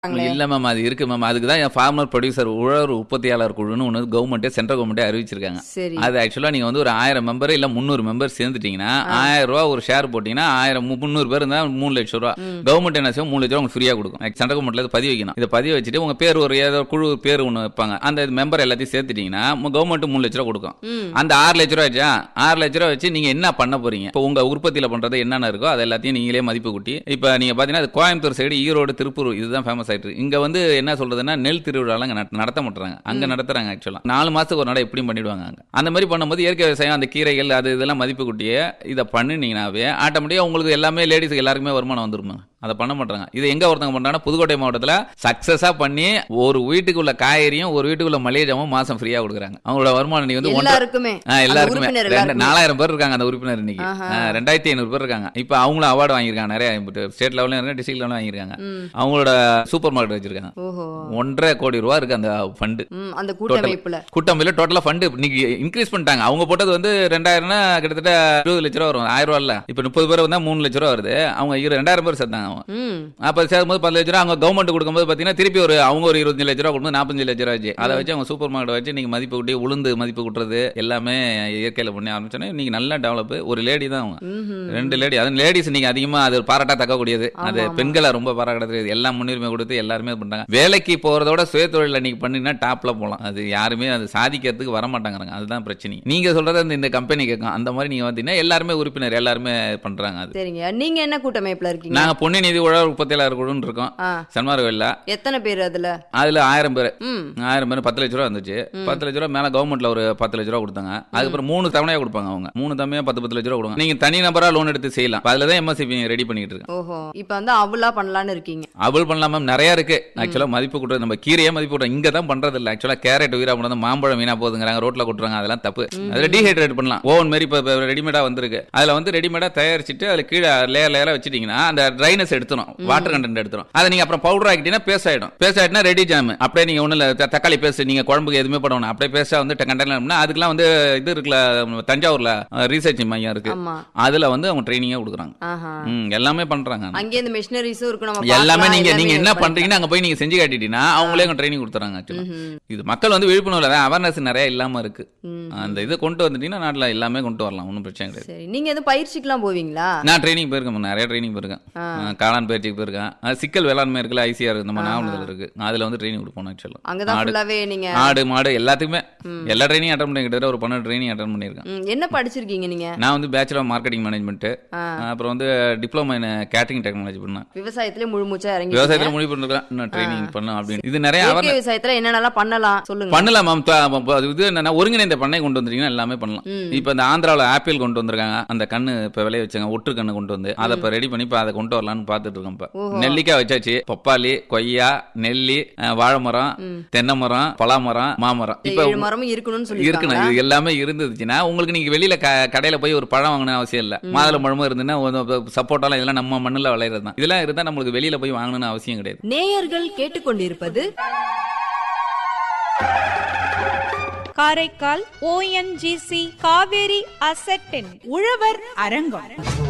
இல்ல மேம் அது இருக்கு மேம் அதுக்கு தான் என் ஃபார்மர் ப்ரொடியூசர் உழவர் உற்பத்தியாளர் குழுன்னு ஒன்று கவர்மெண்ட்டே சென்ட்ரல் கவர்மெண்ட்டே அறிவிச்சிருக்காங்க சரி அது ஆக்சுவலாக நீங்கள் வந்து ஒரு ஆயிரம் மெம்பர் இல்லை முந்நூறு மெம்பர் சேர்ந்துட்டீங்கன்னா ஆயிரம் ரூபா ஒரு ஷேர் போட்டீங்கன்னா ஆயிரம் மு- முந்நூறு பேர் இருந்தால் மூணு லட்சம் ரூபா கவர்மெண்ட் என்ன செய்யும் மூணு லட்சம் ரூபா உங்களுக்கு ஃப்ரீயாக கொடுக்கும் சென்ட்ரல் கவர்மெண்ட்ல இதை பதிவு வைக்கணும் இதை பதிவு வச்சுட்டு உங்க பேர் ஒரு ஏதோ குழு பேர் ஒன்று வைப்பாங்க அந்த மெம்பர் எல்லாத்தையும் சேர்த்துட்டீங்கன்னா கவர்மெண்ட் மூணு லட்ச ரூபா கொடுக்கும் ம் அந்த ஆறு லட்ச ரூபா வச்சா ஆறு லட்ச ரூபா வச்சு நீங்க என்ன பண்ண போறீங்க இப்போ உங்க உற்பத்தியில பண்றது என்னென்ன இருக்கோ அது எல்லாத்தையும் நீங்களே மதிப்பு கூட்டி இப்போ நீங்க பாத்தீங்கன்னா அது கோயம்புத்தூர் சைடு ஈரோடு திருப்பூர் இதுதான் ஃபேமஸ் ஆயிட்டு இருக்கு. இங்க வந்து என்ன சொல்றதுன்னா நெல் திருவிழாலாம் இங்க நட- நடத்த மாட்டாங்க அங்க நடத்துறாங்க ஆக்சுவலா நாலு மாசத்துக்கு ஒரு நாள் எப்படி பண்ணிடுவாங்க அங்க அந்த மாதிரி பண்ணும்போது இயற்கை விவசாயம் அந்த கீரைகள் அது இதெல்லாம் மதிப்பு கூட்டியே இதை பண்ணினீங்கன்னாவே ஆட்டோமேட்டிக்கா உங்களுக்கு எல்லாமே லேடிஸ்க்கு எல்லாருக்குமே வருமானம் வந்துருமா அதை பண்ண மாட்டாங்க இது எங்க ஒருத்தவங்க பண்றாங்கன்னா புதுக்கோட்டை மாவட்டத்துல சக்சஸா பண்ணி ஒரு வீட்டுக்குள்ள காய்கறியும் ஒரு வீட்டுக்குள்ள மளிகை ஜாமும் மாசம் ஃப்ரீயா கொடுக்குறாங்க அவங்களோட வருமானம் நீ வந்து ஒன்றரை எல்லாருக்குமே ஆ, எல்லாருக்குமே உறுப்பினர் ரெண்டு- எல்லாருக்குமே. நாலாயிரம் பேர் இருக்காங்க அந்த உறுப்பினர் இன்னைக்கு ஆஹா. ஆ, ரெண்டாயிரத்தி ஐநூறு பேர் இருக்காங்க இப்போ அவங்களும் அவார்டு வாங்கியிருக்காங்க நிறைய ஸ்டேட் லெவலில் இருக்காங்க டிஸ்ட்ரிக்ட் லெவலில் வாங்கியிருக்காங்க ம். அவங்களோட சூப்பர் மார்க்கெட் வச்சிருக்காங்க ஓஹோ ஒன்றரை கோடி ரூபா இருக்கு அந்த ஃபண்டு ம் அந்த கூட்டமைப்புல கூட்டமையில டோட்டலா ஃபண்டு இன்னைக்கு இன்க்ரீஸ் பண்ணிட்டாங்க அவங்க போட்டது வந்து ரெண்டாயிரம்னா கிட்டத்தட்ட இருபது லட்ச ரூபா வரும் ஆயிரம் ரூபா இல்ல இப்போ முப்பது பேர் வந்தா மூணு லட்ச ரூபா வருது அவங்க இரு ரெண்டாயிரம் பேர் சேர்த்தாங்க அவங்க ம் அப்ப சேரும்போது பத்து லட்ச ரூபா அவங்க கவர்மெண்ட் கொடுக்கும்போது பாத்தீங்கன்னா திருப்பி ஒரு அவங்க ஒரு இருபத்தஞ்சு லட்ச ரூபா கொடுக்கும்போது நாற்பத்தஞ்சு லட்ச ரூபா ஆச்சு அதை வச்சு அவங்க சூப்பர் மார்க்கெட் வச்சு நீங்க மதிப்பு கூட்டி உளுந்து மதிப்பு கூட்டுறது எல்லாமே இயற்கையில பண்ணி ஆரம்பிச்சோன்னே நீங்க நல்லா டெவலப் ஒரு லேடி தான் அவங்க ம்ஹும். ரெண்டு லேடி அது லேடிஸ் நீங்க அதிகமா அது பாராட்டா தக்கக்கூடியது அது ஆமா, ஆமா. பெண்களை ரொம்ப பாராட்டக்கூடியது எல்லாம் முன்னுரிமை கொடுத்து எல்லாருமே பண்றாங்க வேலைக்கு போறதோட சுயதொழில நீங்க பண்ணீங்கன்னா டாப்ல போலாம் அது யாருமே அது சாதிக்கிறதுக்கு வர மாட்டாங்கறாங்க அதுதான் பிரச்சனை நீங்க சொல்றது அந்த இந்த கம்பெனி கேட்கும் அந்த மாதிரி நீங்க வந்தீங்கன்னா எல்லாருமே உறுப்பினர் எல்லாருமே பண்றாங்க அது சரிங்க நீங்க என்ன கூட்டமைப்புல இருக்கீங்க நாங்க பொன்னி நிதி உழவர் உற்பத்தியாளர் குழுன்னு இருக்கோம் ஆ சன்மார் கோயில்ல எத்தனை பேர் அதுல அதுல ஆயிரம் பேர் ம் ஆயிரம் பேர் பத்து லட்ச ரூபா வந்துச்சு பத்து லட்ச ரூபா மேல கவர்மெண்ட்ல ஒரு பத்து லட்ச ரூபா கொடுத்தாங்க அதுக்கப்புறம் மூணு தவணையா கொடுப்பாங்க அவங்க மூணு தவணையா பத்து பத்து லட்ச ரூபா கொடுங்க நீங்க தனி நபரா லோன் எடுத்து செய்யலாம் இப்ப அதுல தான் எம்எஸ்சிபி ரெடி பண்ணிட்டு இருக்கேன் ஓஹோ இப்ப வந்து அவ்வளா பண்ணலாம்னு இருக்கீங்க அவள் பண்ணலாம் மேம் நிறைய இருக்கு ஆக்சுவலா மதிப்பு கூட்டுறது நம்ம கீரையே மதிப்பு கூட்டுறோம் இங்க தான் பண்றது இல்ல ஆக்சுவலா கேரட் உயிரா போனது மாம்பழம் வீணா போகுதுங்கிறாங்க ரோட்ல கொட்டுறாங்க அதெல்லாம் தப்பு அதுல டீஹைட்ரேட் பண்ணலாம் ஓவன் மாதிரி இப்ப ரெடிமேடா வந்திருக்கு அதுல வந்து ரெடிமேடா தயாரிச்சுட்டு அதுல கீழே லேயர் லேயரா வச்சிட்டீங்கன்னா அந்த ட்ரைனஸ் எடுத்துரும் வாட்டர் கண்டென்ட் எடுத்துரும் அதை நீங்க அப்புறம் பவுடர் ஆக்கிட்டீங்கன்னா பேஸ்ட் ஆயிடும் பேஸ்ட் ஆயிட்டுனா ரெடி ஜாம் அப்படியே நீங்க ஒண்ணு இல்ல த- தக்காளி பேஸ்ட் நீங்க குழம்புக்கு எதுவுமே பண்ணணும் அப்படியே பேஸ்டா வந்து கண்டென்ட் அதுக்கெல்லாம் வந்து இது இருக்குல்ல தஞ்சாவூர்ல ரிசர்ச் மையம் இருக்கு ஆமா அதுல வந்து அவங்க ட்ரைனிங்கா கொடுக்குறாங்க ஆஹா ம், எல்லாமே பண்றாங்க அங்கே இந்த மிஷினரிஸும் இருக்கு நம்ம எல்லாமே பார்க்கலாம், நீங்க நீங்க என்ன எல்லாமே பண்றீங்கன்னு அங்க போய் நீங்க செஞ்சு காட்டிட்டீங்கன்னா அவங்களே அங்க ட்ரைனிங் கொடுத்துறாங்க actually. ம்ஹும். இது மக்கள் வந்து விழிப்புணர்வு அவேர்னஸ் நிறைய இல்லாம இருக்கு ம். அந்த இது கொண்டு வந்துட்டீங்கன்னா நாட்டுல எல்லாமே கொண்டு வரலாம் ஒன்றும் பிரச்சனை கிடையாது சரி நீங்க எதுவும் பயிற்சிக்கெல்லாம் போவீங்களா நான் ட்ரைனிங் போயிருக்கேன் நிறைய ட்ரைனிங் போயிருக்கேன் ஆ. ஆ, காளான் பயிற்சிக்கு போயிருக்கேன் அது சிக்கல் வேளாண்மை இருக்குல்ல ஐசிஆர் நம்ம நாவலத்தில் இருக்கு அதுல வந்து ட்ரைனிங் கொடுப்போம் ஆக்சுவலாக அங்கதான் ஆடு ஃபுல்லாவே நீங்க ஆடு மாடு எல்லாத்துக்குமே எல்லா ட்ரைனிங் அட்டன் பண்ணி கிட்டத்தட்ட ஒரு பன்னெண்டு ட்ரைனிங் அட்டன் பண்ணியிருக்கேன் ம், என்ன படிச்சிருக்கீங்க நீங்க நான் வந்து பேச்சுலர் மார்க்கெட்டிங் மேனேஜ்மெண்ட் ஆ. அப்புறம் வந்து டிப்ளமோ இன் கேட்டரிங் டெக்னாலஜி பண்ணேன் விவசாயத்திலே முழு மூச்சா இறங்கி விவசாயத்தில் முடிவு பண்ணிருக்கேன் இன்னும் ட்ரைனிங் பண்ணலாம் அப்படின்னு இது நிறைய அவர் இயற்கை விவசாயத்துல என்னென்னலாம் பண்ணலாம் சொல்லுங்க பண்ணலாம் மேம் த- அப்ப அது இது என்னன்னா ஒருங்கிணைந்த பண்ணை கொண்டு வந்துட்டீங்கன்னா எல்லாமே பண்ணலாம் ம். இப்போ இந்த ஆந்திராவில் ஆப்பிள் கொண்டு வந்திருக்காங்க அந்த கண்ணு இப்போ விளைய வச்சாங்க ஒட்டு கண்ணு கொண்டு வந்து அதை இப்போ ரெடி பண்ணி இப்போ அதை கொண்டு வரலாம்னு பார்த்துட்டு இருக்கோம் இப்போ ஓஹோ. நெல்லிக்காய் வச்சாச்சு பப்பாளி கொய்யா நெல்லி அஹ், வாழை மரம் தென்னை மரம் பலாமரம் மாமரம் இந்த இப்போ ஏழு மரமும் இருக்கணும்னு இருக்கணும் சொல்லி இது எல்லாமே இருந்துச்சுன்னா உங்களுக்கு நீங்க வெளியில க- கடையில போய் ஒரு பழம் வாங்கணும் அவசியம் இல்ல மாதுளை பழமும் இருந்துன்னா சப்போட்டாலாம் இதெல்லாம் நம்ம மண்ணுல விளையிறது தான் இதெல்லாம் இருந்தா நம்மளுக்கு வெளியில போய் வாங்கணும்னு அவசியம் கிடையாது நேயர்கள் கேட்டுக்கொண்டிருப்பது காரைக்கால் ஓஎன்ஜிசி காவேரி அசட்டின் உழவர் அரங்கம்